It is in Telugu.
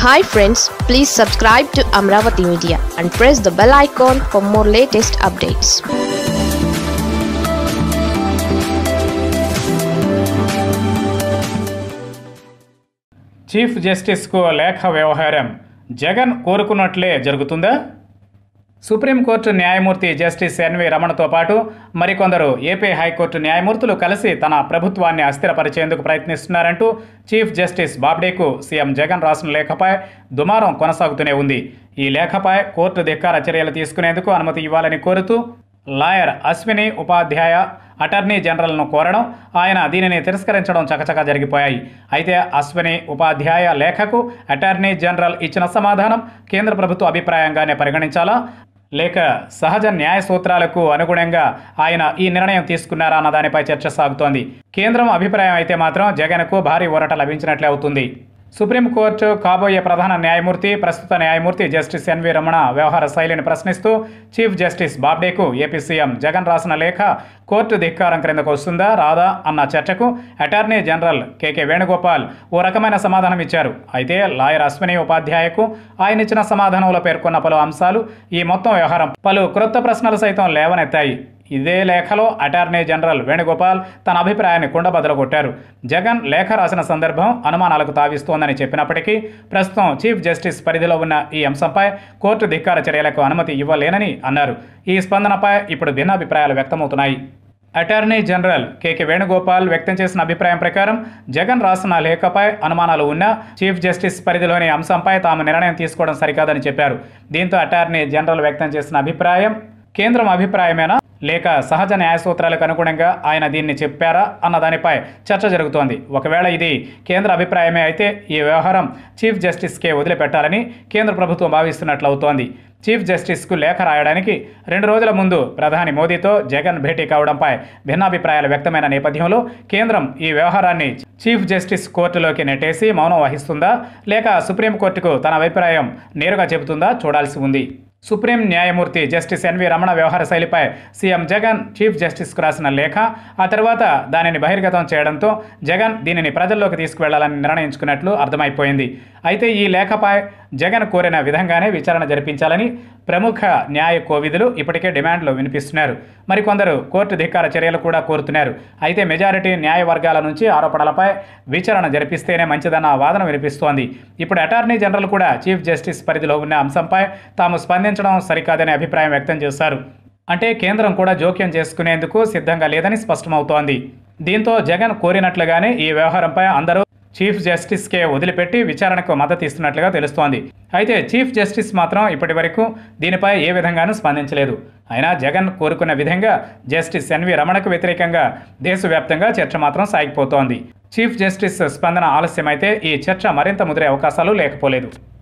hi friends please subscribe to Amaravati media and press the bell icon for more latest updates chief జస్టిస్కు లేఖ వ్యవహారం జగన్ కోరుకున్నట్లే జరుగుతుందా సుప్రీంకోర్టు న్యాయమూర్తి జస్టిస్ ఎన్వి రమణతో పాటు మరికొందరు ఏపీ హైకోర్టు న్యాయమూర్తులు కలిసి తన ప్రభుత్వాన్ని అస్థిరపరిచేందుకు ప్రయత్నిస్తున్నారంటూ చీఫ్ జస్టిస్ బాబ్డేకు సీఎం జగన్ రాసిన లేఖపై దుమారం కొనసాగుతూనే ఉంది ఈ లేఖపై కోర్టు ధిక్కార చర్యలు తీసుకునేందుకు అనుమతి ఇవ్వాలని కోరుతూ లాయర్ అశ్విని ఉపాధ్యాయ అటార్నీ జనరల్ను కోరడం ఆయన దీనిని తిరస్కరించడం చకచకా జరిగిపోయాయి అయితే అశ్విని ఉపాధ్యాయ లేఖకు అటార్నీ జనరల్ ఇచ్చిన సమాధానం కేంద్ర ప్రభుత్వ అభిప్రాయంగానే పరిగణించాలా లేక సహజ న్యాయ సూత్రాలకు అనుగుణంగా ఆయన ఈ నిర్ణయం తీసుకున్నారా అన్న దానిపై చర్చ సాగుతోంది కేంద్రం అభిప్రాయం అయితే మాత్రం జగన్కు భారీ ఊరట లభించినట్లే అవుతుంది సుప్రీంకోర్టు కాబోయే ప్రధాన న్యాయమూర్తి ప్రస్తుత న్యాయమూర్తి జస్టిస్ ఎన్వి రమణ వ్యవహార శైలిని ప్రశ్నిస్తూ చీఫ్ జస్టిస్ బాబ్డేకు ఏపీ సీఎం జగన్ రాసిన లేఖ కోర్టు ధిక్కారం క్రిందకు వస్తుందా రాదా అన్న చర్చకు అటార్నీ జనరల్ కేకే వేణుగోపాల్ ఓ రకమైన సమాధానం ఇచ్చారు అయితే లాయర్ అశ్విని ఉపాధ్యాయకు ఆయన ఇచ్చిన సమాధానంలో పేర్కొన్న పలు అంశాలు ఈ మొత్తం వ్యవహారం పలు క్రొత్త ప్రశ్నలు సైతం లేవనెత్తాయి ఇదే లేఖలో అటార్నీ జనరల్ వేణుగోపాల్ తన అభిప్రాయాన్ని కుండబద్దలు కొట్టారు జగన్ లేఖ రాసిన సందర్భం అనుమానాలకు తావిస్తోందని చెప్పినప్పటికీ ప్రస్తుతం చీఫ్ జస్టిస్ పరిధిలో ఉన్న ఈ అంశంపై కోర్టు ధిక్కార చర్యలకు అనుమతి ఇవ్వలేనని అన్నారు ఈ స్పందనపై ఇప్పుడు భిన్నాభిప్రాయాలు వ్యక్తమవుతున్నాయి అటార్నీ జనరల్ కేకే వేణుగోపాల్ వ్యక్తం చేసిన అభిప్రాయం ప్రకారం జగన్ రాసిన లేఖపై అనుమానాలు ఉన్నా చీఫ్ జస్టిస్ పరిధిలోని అంశంపై తాము నిర్ణయం తీసుకోవడం సరికాదని చెప్పారు దీంతో అటార్నీ జనరల్ వ్యక్తం చేసిన అభిప్రాయం కేంద్రం అభిప్రాయమేనా లేక సహజ న్యాయ సూత్రాలకు అనుగుణంగా ఆయన దీన్ని చెప్పారా అన్న దానిపై చర్చ జరుగుతోంది ఒకవేళ ఇది కేంద్ర అభిప్రాయమే అయితే ఈ వ్యవహారం చీఫ్ జస్టిస్కే వదిలిపెట్టాలని కేంద్ర ప్రభుత్వం భావిస్తున్నట్లు అవుతోంది చీఫ్ జస్టిస్కు లేఖ రాయడానికి రెండు రోజుల ముందు ప్రధాని మోదీతో జగన్ భేటీ కావడంపై భిన్నాభిప్రాయాలు వ్యక్తమైన నేపథ్యంలో కేంద్రం ఈ వ్యవహారాన్ని చీఫ్ జస్టిస్ కోర్టులోకి నెట్టేసి మౌనం వహిస్తుందా లేక సుప్రీంకోర్టుకు తన అభిప్రాయం నేరుగా చెబుతుందా చూడాల్సి ఉంది సుప్రీం న్యాయమూర్తి జస్టిస్ ఎన్వి రమణ వ్యవహార శైలిపై సీఎం జగన్ చీఫ్ జస్టిస్కు రాసిన లేఖ ఆ తర్వాత దానిని బహిర్గతం చేయడంతో జగన్ దీనిని ప్రజల్లోకి తీసుకువెళ్లాలని నిర్ణయించుకున్నట్లు అర్థమైపోయింది అయితే ఈ లేఖపై జగన్ కోరిన విధంగానే విచారణ జరిపించాలని ప్రముఖ న్యాయ కోవిధులు ఇప్పటికే డిమాండ్లు వినిపిస్తున్నారు మరికొందరు కోర్టు ధిక్కార చర్యలు కూడా కోరుతున్నారు అయితే మెజారిటీ న్యాయ వర్గాల నుంచి ఆరోపణలపై విచారణ జరిపిస్తేనే మంచిదన్న వాదన వినిపిస్తోంది ఇప్పుడు అటార్నీ జనరల్ కూడా చీఫ్ జస్టిస్ పరిధిలో ఉన్న అంశంపై తాము స్పందించడం సరికాదనే అభిప్రాయం వ్యక్తం చేశారు అంటే కేంద్రం కూడా జోక్యం చేసుకునేందుకు సిద్ధంగా లేదని స్పష్టమవుతోంది దీంతో జగన్ కోరినట్లుగానే ఈ వ్యవహారంపై అందరూ చీఫ్ జస్టిస్కే వదిలిపెట్టి విచారణకు మద్దతు ఇస్తున్నట్లుగా తెలుస్తోంది అయితే చీఫ్ జస్టిస్ మాత్రం ఇప్పటి వరకు దీనిపై ఏ విధంగానూ స్పందించలేదు అయినా జగన్ కోరుకున్న విధంగా జస్టిస్ ఎన్వి రమణకు వ్యతిరేకంగా దేశవ్యాప్తంగా చర్చ మాత్రం సాగిపోతోంది చీఫ్ జస్టిస్ స్పందన ఆలస్యమైతే ఈ చర్చ మరింత ముదిరే అవకాశాలు లేకపోలేదు